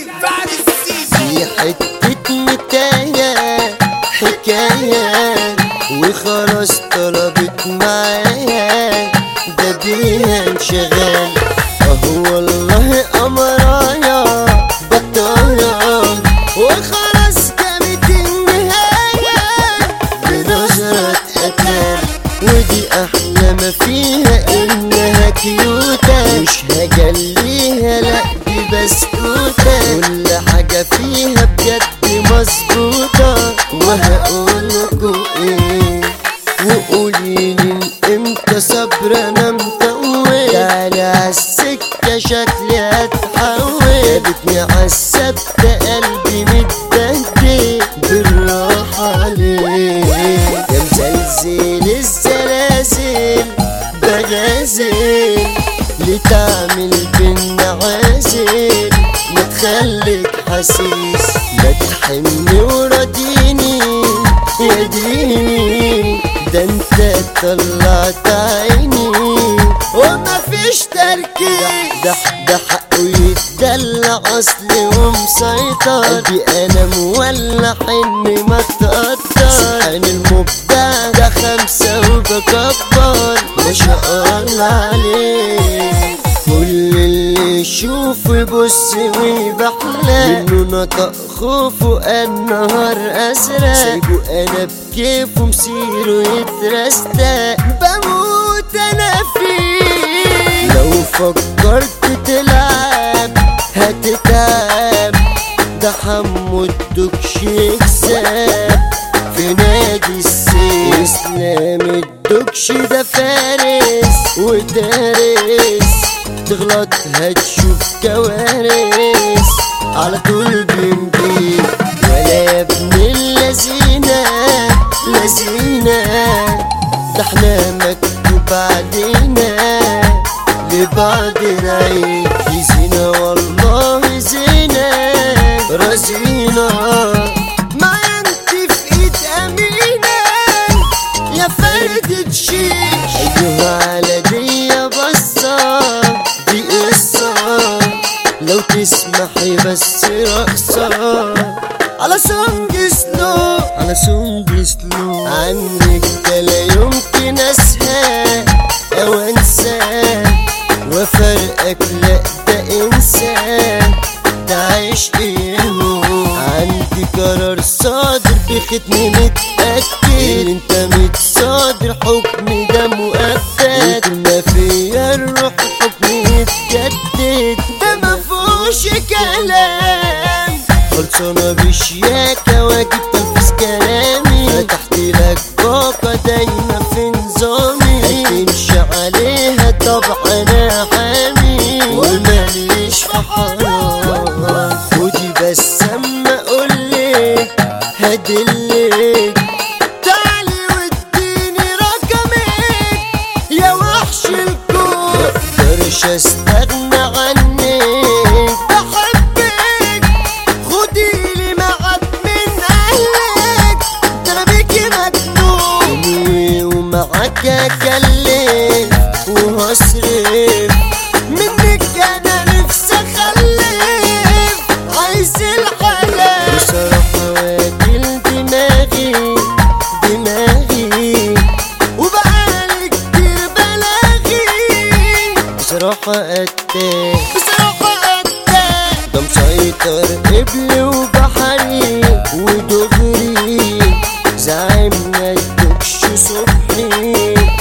فارس سيسي في حتة متاية حكاية وخلاص طلبت معايا ده بيها انشغال اهو والله امرايا بطايا وخلاص جابت النهاية بنظرة قتال ودي احلى ما فيها انها كيوتة مش هجليها لا دي بسكوتة كل حاجة فيها بجد مظبوطة وهقولكوا ايه وقوليلي امتى صبر انا مطول تعالي عالسكة شكلي هتحول جابتني عالثابتة قلبي متبهدل بالراحة عليك يا مزلزل الزلازل بغازل لتعمل بينا عازل ما تخليك حسيس ما تحني وراضيني يا ديني ده انت طلعت عيني وما فيش تركيز ده ده حقه يتدلع اصلي ومسيطر قلبي انا مولع اني ما تقدر سبحان المبدع ده خمسة وبكبر ما شاء الله عليه كل اللي يشوف يبص ويبحلى منه نطق خوفه النهار ازرق سايبه انا بكيفه مسيره يترستق بموت انا فيه لو فكرت تلعب هتتعب ده حمو الدكش يكسب في نادي السيف اسلام الدكش ده فارس ودارس تغلط هتشوف كوارث على طول بنجيب ولا يا ابن اللذينة لذينة ده احنا مكتوب علينا لبعض نعيش في زينة والله زينة رزينة ما انت في ايد امينة يا فرد شيش ايوه على دي بصة دي قصة لو تسمحي بس رقصة على سونج سلو على سونج سلو عنك ده لا يمكن اسهى او انسى وفرقك لا ده انسان ده عشقي عندي قرار صادر بختمي متأكد انت متصادر حكمي ده مؤبد طول ما فيا الروح حكمي يتجدد ده مفهوش كلام خلصانة بشياكة واجب تنفذ كلامي فتحت لك باقة دايما في نظامي هتمشي عليها طبعا انا حامي وماليش في حرام ودي بس اما اقولك هدلك تعالي واديني رقمك يا وحش الكون مقدرش استغنى عنك بحبك خديلي معاك من اهلك ده انا بيكي مجنون ومعاك اكلم وهصرف منك انا نفسي اخلف عايز الحلال بصراحة واكل دماغي دماغي وبقالي كتير بلاغي بصراحة قتال بصراحة قتال ده مسيطر قبل وبحري ودغري زعيمنا الدكش صبحي